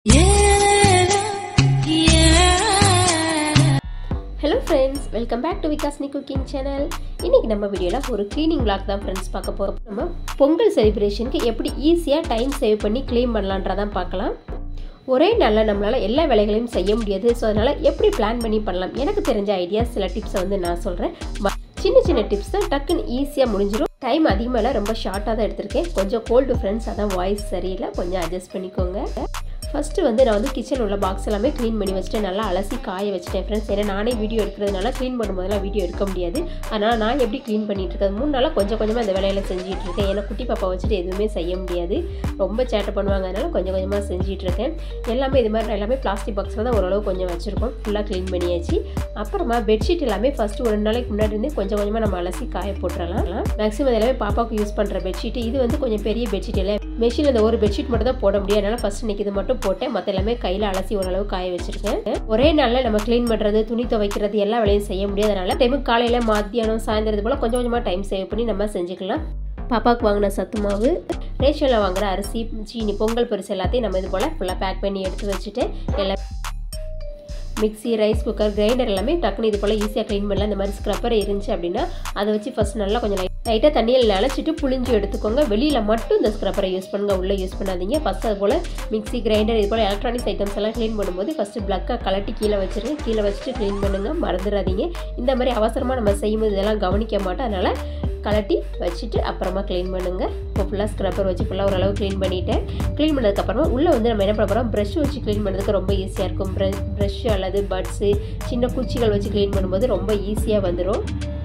hello friends welcome back to Vikasni cooking channel இன்றைக்கி நம்ம வீடியோவில் ஒரு க்ளீனிங் vlog தான் ஃப்ரெண்ட்ஸ் பார்க்க போகிறோம் நம்ம பொங்கல் செலிப்ரேஷனுக்கு எப்படி ஈஸியாக டைம் சேவ் பண்ணி க்ளீன் பண்ணலான்றதான் பார்க்கலாம் ஒரே நாளில் நம்மளால் எல்லா வேலைகளையும் செய்ய முடியாது ஸோ அதனால் எப்படி பிளான் பண்ணி பண்ணலாம் எனக்கு தெரிஞ்ச ஐடியாஸ் சில டிப்ஸை வந்து நான் சொல்கிறேன் சின்ன சின்ன டிப்ஸ் தான் டக்குன்னு ஈஸியாக முடிஞ்சிடும் டைம் அதிகமாக இல்லை ரொம்ப ஷார்ட்டாக தான் எடுத்திருக்கேன் கொஞ்சம் கோல்டு ஃப்ரெண்ட்ஸ் அதான் வாய்ஸ் சரியில்லை கொஞ்சம் அட்ஜஸ்ட் பண்ணிக்கோங்க ஃபஸ்ட்டு வந்து நான் வந்து கிச்சன் உள்ள பாக்ஸ் எல்லாமே க்ளீன் பண்ணி வச்சுட்டு நல்லா அலசி காய வச்சுட்டேன் ஃப்ரெண்ட்ஸ் ஏன்னா நானே வீடியோ எடுக்கிறதுனால க்ளீன் பண்ணும்போதெல்லாம் வீடியோ எடுக்க முடியாது அதனால் நான் எப்படி க்ளீன் பண்ணிட்டு இருக்கேன் மூணு நாளாக கொஞ்சம் கொஞ்சமாக இந்த வேலையில் செஞ்சுட்டு இருக்கேன் ஏன்னா குட்டி பாப்பா வச்சுட்டு எதுவுமே செய்ய முடியாது ரொம்ப சேட்டை பண்ணுவாங்க அதனால் கொஞ்சம் கொஞ்சமாக செஞ்சுட்டு இருக்கேன் எல்லாமே இது மாதிரி எல்லாமே பிளாஸ்டிக் பாக்ஸில் தான் ஓரளவு கொஞ்சம் வச்சுருக்கோம் ஃபுல்லாக க்ளீன் பண்ணியாச்சு அப்புறமா பெட்ஷீட் எல்லாமே ஃபஸ்ட்டு ஒரு நாளைக்கு முன்னாடி இருந்து கொஞ்சம் கொஞ்சமாக நம்ம அலசி காய போட்டுறலாம் மேக்ஸிமம் எல்லாமே பாப்பாவுக்கு யூஸ் பண்ணுற பெட்ஷீட் இது வந்து கொஞ்சம் பெரிய பெட்ஷீட் இல்லை மெஷினில் இந்த ஒரு பெட்ஷீட் மட்டும் தான் போட முடியாது அதனால் ஃபஸ்ட் இன்னைக்கு இது மட்டும் போட்டேன் மற்ற எல்லாமே கையில் அலசி ஓரளவு காய வச்சிருக்கேன் ஒரே நாளில் நம்ம க்ளீன் பண்ணுறது துணி துவைக்கிறது எல்லா வேலையும் செய்ய முடியாது அதனால் டைமுக்கு காலையில் மத்தியானம் சாயந்தரம் போல் கொஞ்சம் கொஞ்சமாக டைம் சேவ் பண்ணி நம்ம செஞ்சுக்கலாம் பாப்பாவுக்கு வாங்கின சத்து மாவு ரேஷனில் வாங்குற அரிசி சீனி பொங்கல் பரிசு எல்லாத்தையும் நம்ம இது போல் ஃபுல்லாக பேக் பண்ணி எடுத்து வச்சுட்டு எல்லாம் மிக்ஸி ரைஸ் குக்கர் கிரைண்டர் எல்லாமே டக்குனு இது போல் ஈஸியாக க்ளீன் பண்ணலாம் இந்த மாதிரி ஸ்க்ரப்பர் இருந்துச்சு அப்படின்னா அதை வச்சு ஃபஸ்ட் நல்லா கொஞ்சம் லைட்டாக தண்ணியில் நினச்சிட்டு புளிஞ்சு எடுத்துக்கோங்க வெளியில் மட்டும் இந்த ஸ்க்ரப்பரை யூஸ் பண்ணுங்கள் உள்ளே யூஸ் பண்ணாதீங்க ஃபஸ்ட் அது போல் மிக்ஸி கிரைண்டர் இது போல் எலக்ட்ரானிக்ஸ் ஐட்டம்ஸ் எல்லாம் க்ளீன் பண்ணும்போது ஃபஸ்ட்டு ப்ளக்கை கலட்டி கீழே வச்சுருங்க கீழே வச்சுட்டு க்ளீன் பண்ணுங்கள் மறந்துடாதீங்க இந்த மாதிரி அவசரமாக நம்ம செய்யும்போது இதெல்லாம் கவனிக்க மாட்டோம் அதனால் கலட்டி வச்சுட்டு அப்புறமா க்ளீன் பண்ணுங்கள் இப்போ ஃபுல்லாக ஸ்க்ரப்பர் வச்சு ஃபுல்லாக ஓரளவு க்ளீன் பண்ணிவிட்டேன் க்ளீன் பண்ணதுக்கப்புறமா உள்ளே வந்து நம்ம என்ன பண்ண போகிறோம் ப்ரஷ் வச்சு க்ளீன் பண்ணுறதுக்கு ரொம்ப ஈஸியாக இருக்கும் ப்ரஷ் ப்ரஷ் அல்லது பட்ஸு சின்ன குச்சிகள் வச்சு க்ளீன் பண்ணும்போது ரொம்ப ஈஸியாக வந்துடும்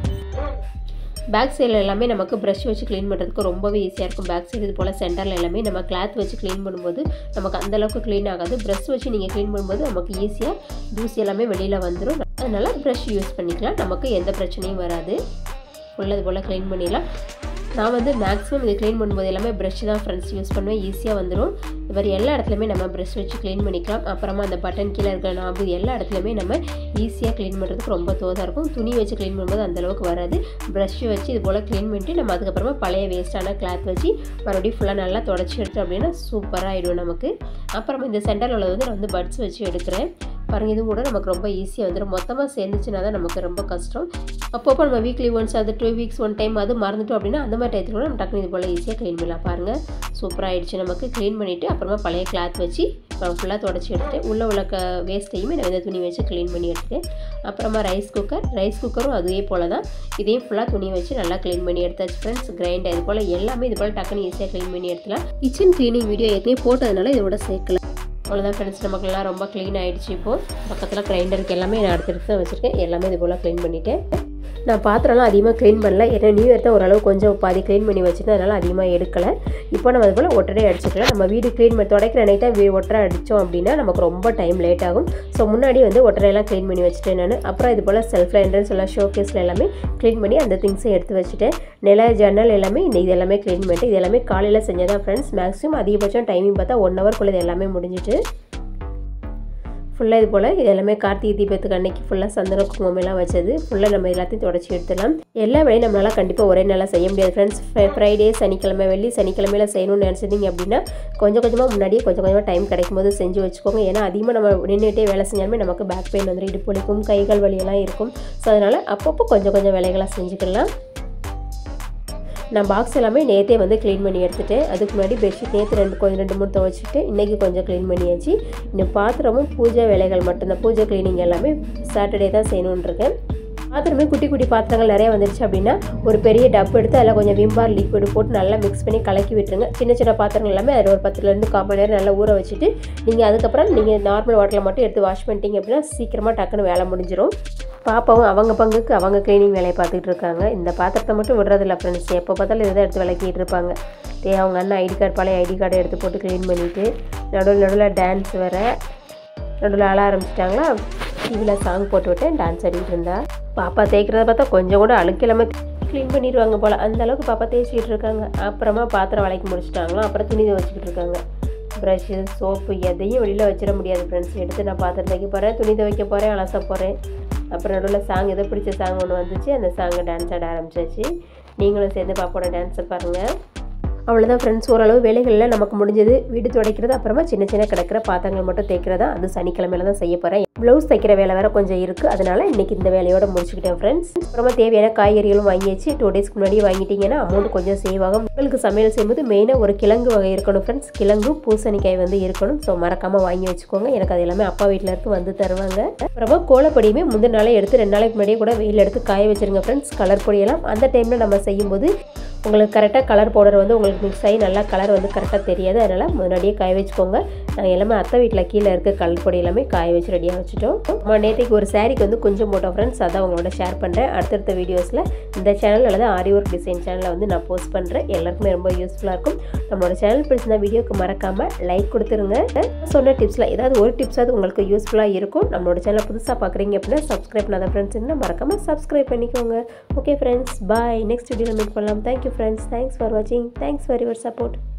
பேக் சைடில் எல்லாமே நமக்கு ப்ரஷ் வச்சு க்ளீன் பண்ணுறதுக்கு ரொம்பவே ஈஸியாக இருக்கும் பேக் சைடு இது போல் சென்டரில் எல்லாமே நம்ம கிளாத் வச்சு க்ளீன் பண்ணும்போது நமக்கு அந்தளவுக்கு க்ளீன் ஆகாது ப்ரஷ் வச்சு நீங்கள் க்ளீன் பண்ணும்போது நமக்கு ஈஸியாக தூசி எல்லாமே வெளியில் வந்துடும் அதனால் ப்ரஷ் யூஸ் பண்ணிக்கலாம் நமக்கு எந்த பிரச்சனையும் வராது ஃபுல்லாக இது போல் க்ளீன் பண்ணிடலாம் நான் வந்து மேக்ஸிமம் இது க்ளீன் பண்ணும்போது எல்லாமே ப்ரஷ் தான் ஃப்ரெண்ட்ஸ் யூஸ் பண்ணுவேன் ஈஸியாக வந்துடும் இது மாதிரி எல்லா இடத்துலையுமே நம்ம ப்ரஷ் வச்சு க்ளீன் பண்ணிக்கலாம் அப்புறமா அந்த பட்டன் கீழே இருக்கிற நாபு எல்லா இடத்துலையுமே நம்ம ஈஸியாக க்ளீன் பண்ணுறதுக்கு ரொம்ப தோதாக இருக்கும் துணி வச்சு க்ளீன் பண்ணும்போது அந்தளவுக்கு வராது ப்ரஷ் வச்சு இது போல் க்ளீன் பண்ணிட்டு நம்ம அதுக்கப்புறமா பழைய வேஸ்ட்டான கிளாத் வச்சு மறுபடியும் ஃபுல்லாக நல்லா தொடச்சி எடுத்தோம் அப்படின்னா சூப்பராக ஆகிடும் நமக்கு அப்புறமா இந்த சென்டரில் உள்ளது வந்து நான் வந்து பட்ஸ் வச்சு எடுக்கிறேன் பாருங்கள் இதுவும் கூட நமக்கு ரொம்ப ஈஸியாக வந்துடும் மொத்தமாக சேர்ந்துச்சுன்னா தான் நமக்கு ரொம்ப கஷ்டம் அப்பப்போ நம்ம வீக்லி ஒன்ஸ் அது டூ வீக்ஸ் ஒன் டைம் அது மறந்துட்டோம் அப்படின்னா அந்த மாதிரி டயத்தில் கூட நம்ம டக்குனு இது போல் ஈஸியாக க்ளீன் பண்ணலாம் பாருங்கள் சூப்பராக ஆகிடுச்சு நமக்கு க்ளீன் பண்ணிவிட்டு அப்புறமா பழைய கிளாத் வச்சு நான் ஃபுல்லாக தொடச்சி எடுத்துட்டு உள்ளே உள்ள க வேஸ்ட்டையுமே நான் இந்த துணி வச்சு க்ளீன் பண்ணி எடுத்துட்டேன் அப்புறமா ரைஸ் குக்கர் ரைஸ் குக்கரும் அதே போல் தான் இதையும் ஃபுல்லாக துணி வச்சு நல்லா க்ளீன் பண்ணி எடுத்தாச்சு ஃப்ரெண்ட்ஸ் கிரைண்டர் இது போல் எல்லாமே இது போல் டக்குனு ஈஸியாக க்ளீன் பண்ணி எடுத்துலாம் கிச்சன் க்ளீனிங் வீடியோ ஏற்கனவே போட்டதுனால இதோட சேர்க்கல அவ்வளோதான் ஃப்ரெண்ட்ஸ் நமக்குலாம் ரொம்ப க்ளீன் ஆகிடுச்சு இப்போது பக்கத்தில் கிரைண்டருக்கு எல்லாமே நான் அடுத்தடுத்து தான் வச்சுருக்கேன் எல்லாமே இது போல் க்ளீன் பண்ணிவிட்டேன் நான் பாத்திரம்லாம் அதிகமாக க்ளீன் பண்ணல ஏன்னா நியூ இயர் தான் ஓரளவு கொஞ்சம் பாதி க்ளீன் பண்ணி வச்சுருந்தேன் அதனால் அதிகமாக எடுக்கலை இப்போ நம்ம அது போல் ஒட்டடை அடிச்சுக்கலாம் நம்ம வீடு க்ளீன் பண்ணி தொடக்கிற நைட்டாக வீ ஒட்டரை அடித்தோம் அப்படின்னா நமக்கு ரொம்ப டைம் லேட் ஆகும் ஸோ முன்னாடி வந்து ஒட்டரையெல்லாம் க்ளீன் பண்ணி வச்சுட்டேன் நான் அப்புறம் இது போல் செல்ஃப் என்ட்ரன்ஸ் எல்லாம் ஷோ கேஸில் எல்லாமே க்ளீன் பண்ணி அந்த திங்ஸை எடுத்து வச்சுட்டேன் நில ஜன்னல் எல்லாமே இந்த இது எல்லாமே க்ளீன் பண்ணிட்டு இது எல்லாமே காலையில் செஞ்சதான் ஃப்ரெண்ட்ஸ் மேக்ஸிமம் அதிகபட்சம் டைமிங் பார்த்தா ஒன் ஹவர்க்குள்ளே இது எல்லாமே முடிஞ்சிட்டு ஃபுல்லாக இது போல் இது எல்லாமே கார்த்திகை தீபத்துக்கு அன்னைக்கு ஃபுல்லாக சந்தன குங்குமம் எல்லாம் வச்சது ஃபுல்லாக நம்ம எல்லாத்தையும் தொடச்சி எடுத்துடலாம் எல்லா வேலையும் நம்மளால் கண்டிப்பாக ஒரே நாளாக செய்ய முடியாது ஃப்ரெண்ட்ஸ் ஃப்ரைடே சனிக்கிழமை வெள்ளி சனிக்கிழமையில செய்யணும்னு நினச்சிருந்தீங்க அப்படின்னா கொஞ்சம் கொஞ்சமாக முன்னாடியே கொஞ்சம் கொஞ்சமாக டைம் கிடைக்கும் போது செஞ்சு வச்சுக்கோங்க ஏன்னா அதிகமாக நம்ம நின்றுட்டே வேலை செஞ்சாலுமே நமக்கு பேக் பெயின் வந்துடும் இடுப்பு வலிக்கும் கைகள் வலியெல்லாம் இருக்கும் ஸோ அதனால் அப்பப்போ கொஞ்சம் கொஞ்சம் வேலைகளாக செஞ்சுக்கலாம் நான் பாக்ஸ் எல்லாமே நேற்றே வந்து க்ளீன் பண்ணி எடுத்துட்டேன் அதுக்கு முன்னாடி பெட்ஷீட் நேற்று ரெண்டு கொஞ்சம் ரெண்டு மூணு துவச்சிட்டு இன்றைக்கி கொஞ்சம் க்ளீன் பண்ணியாச்சு இன்னும் பாத்திரமும் பூஜை வேலைகள் மட்டும்தான் பூஜை க்ளீனிங் எல்லாமே சாட்டர்டே தான் செய்யணுன்னு இருக்கேன் பாத்திரமே குட்டி குட்டி பாத்திரங்கள் நிறைய வந்துருச்சு அப்படின்னா ஒரு பெரிய டப் எடுத்து அதில் கொஞ்சம் விம்பார் லிக்விட் போட்டு நல்லா மிக்ஸ் பண்ணி கலக்கி விட்டுருங்க சின்ன சின்ன பாத்திரங்கள் எல்லாமே அதில் ஒரு பத்துலேருந்து கால் மணி நேரம் நல்லா ஊற வச்சுட்டு நீங்கள் அதுக்கப்புறம் நீங்கள் நார்மல் வாட்டரில் மட்டும் எடுத்து வாஷ் பண்ணிட்டீங்க அப்படின்னா சீக்கிரமாக டக்குன்னு வேலை முடிஞ்சிடும் பாப்பாவும் அவங்க பங்குக்கு அவங்க க்ளீனிங் வேலையை பார்த்துக்கிட்டு இருக்காங்க இந்த பாத்திரத்தை மட்டும் விடுறதில்ல ஃப்ரெண்ட்ஸ் எப்போ பார்த்தாலும் இதை எடுத்து விளக்கிட்டு இருப்பாங்க தே அவங்க அண்ணன் ஐடி கார்டு பழைய ஐடி கார்டை எடுத்து போட்டு க்ளீன் பண்ணிவிட்டு நடுவில் நடுவில் டான்ஸ் வர நடுவில் அழ ஆரம்பிச்சிட்டாங்களா டிவியில் சாங் போட்டு விட்டேன் டான்ஸ் ஆடிட்டு இருந்தா பாப்பா தேய்க்கிறத பார்த்தா கொஞ்சம் கூட அழுக்கில்லாமல் க்ளீன் பண்ணிடுவாங்க போல் அந்த அளவுக்கு பாப்பா தேய்ச்சிக்கிட்டு இருக்காங்க அப்புறமா பாத்திரம் வளைக்க முடிச்சிட்டாங்களா அப்புறம் துணி துவச்சிக்கிட்டு இருக்காங்க ப்ரஷ்ஷு சோப்பு எதையும் வெளியில் வச்சிட முடியாது ஃப்ரெண்ட்ஸ் எடுத்து நான் பாத்திரம் தைக்க போகிறேன் துணி துவைக்க போகிறேன் அலச போகிறேன் அப்புறம் நடுவில் சாங் எதோ பிடிச்ச சாங் ஒன்று வந்துச்சு அந்த சாங்கை டான்ஸ் ஆட ஆரம்பிச்சாச்சு நீங்களும் சேர்ந்து பாப்போட டான்ஸை பாருங்கள் அவ்வளோதான் ஃப்ரெண்ட்ஸ் ஓரளவு வேலைகளில் நமக்கு முடிஞ்சது வீடு துடைக்கிறது அப்புறமா சின்ன சின்ன கிடக்கிற பாத்திரங்கள் மட்டும் தேய்க்கிறதா அது சனிக்கிழமையில தான் செய்ய போகிறேன் ப்ளவுஸ் தைக்கிற வேலை வேறு கொஞ்சம் இருக்குது அதனால இன்னைக்கு இந்த வேலையோட முடிச்சுக்கிட்டேன் ஃப்ரெண்ட்ஸ் அப்புறமா தேவையான காய்கறிகளும் வாங்கி வச்சு டூ டேஸ்க்கு முன்னாடி வாங்கிட்டீங்கன்னா அமௌண்ட் கொஞ்சம் சேவ் ஆகும் உங்களுக்கு சமையல் செய்யும்போது மெயினாக ஒரு கிழங்கு வகை இருக்கணும் ஃப்ரெண்ட்ஸ் கிழங்கும் பூசணிக்காய் வந்து இருக்கணும் ஸோ மறக்காமல் வாங்கி வச்சுக்கோங்க எனக்கு அது எல்லாமே அப்பா வீட்டில் இருந்து வந்து தருவாங்க அப்புறமா கோலப்பொடியுமே முந்தின நாளே எடுத்து ரெண்டு நாளைக்கு முன்னாடியே கூட வெயில் எடுத்து காய வச்சிருங்க ஃப்ரெண்ட்ஸ் கலர் பொடியெல்லாம் அந்த டைமில் நம்ம செய்யும்போது உங்களுக்கு கரெக்டாக கலர் பவுடர் வந்து உங்களுக்கு மிக்ஸ் ஆகி நல்லா கலர் வந்து கரெக்டாக தெரியாது அதனால் முன்னாடியே காய வச்சுக்கோங்க நாங்கள் எல்லாமே அத்தை வீட்டில் கீழே இருக்க கலர் பொடி எல்லாமே காய வச்சு ரெடியாக வச்சுட்டோம் நம்ம நேற்றுக்கு ஒரு சாரிக்கு வந்து கொஞ்சம் போட்டோம் ஃப்ரெண்ட்ஸ் அதான் உங்களோட ஷேர் பண்ணுறேன் அடுத்தடுத்த வீடியோஸில் இந்த சேனல் அல்லது ஆரி ஒர்க் டிசைன் சேனலில் வந்து நான் போஸ்ட் பண்ணுறேன் எல்லாருக்குமே ரொம்ப யூஸ்ஃபுல்லாக இருக்கும் நம்மளோட சேனல் பிடிச்சிருந்த வீடியோக்கு மறக்காமல் லைக் கொடுத்துருங்க சொன்ன டிப்ஸில் ஏதாவது ஒரு டிப்ஸாவது உங்களுக்கு யூஸ்ஃபுல்லாக இருக்கும் நம்மளோட சேனல் புதுசாக பார்க்குறீங்க அப்படின்னா சப்ஸ்கிரைப் பண்ணாத ஃப்ரெண்ட்ஸ் இருந்தால் மறக்காமல் சப்ஸ்கிரைப் பண்ணிக்கோங்க ஓகே ஃப்ரெண்ட்ஸ் பாய் நெக்ஸ்ட் வீடியோவில் மீட் பண்ணலாம் தேங்க்யூ ஃப்ரெண்ட்ஸ் தேங்க்ஸ் ஃபார் வாட்சிங் தேங்க்ஸ் ஃபார் யுவர் சப்போர்ட்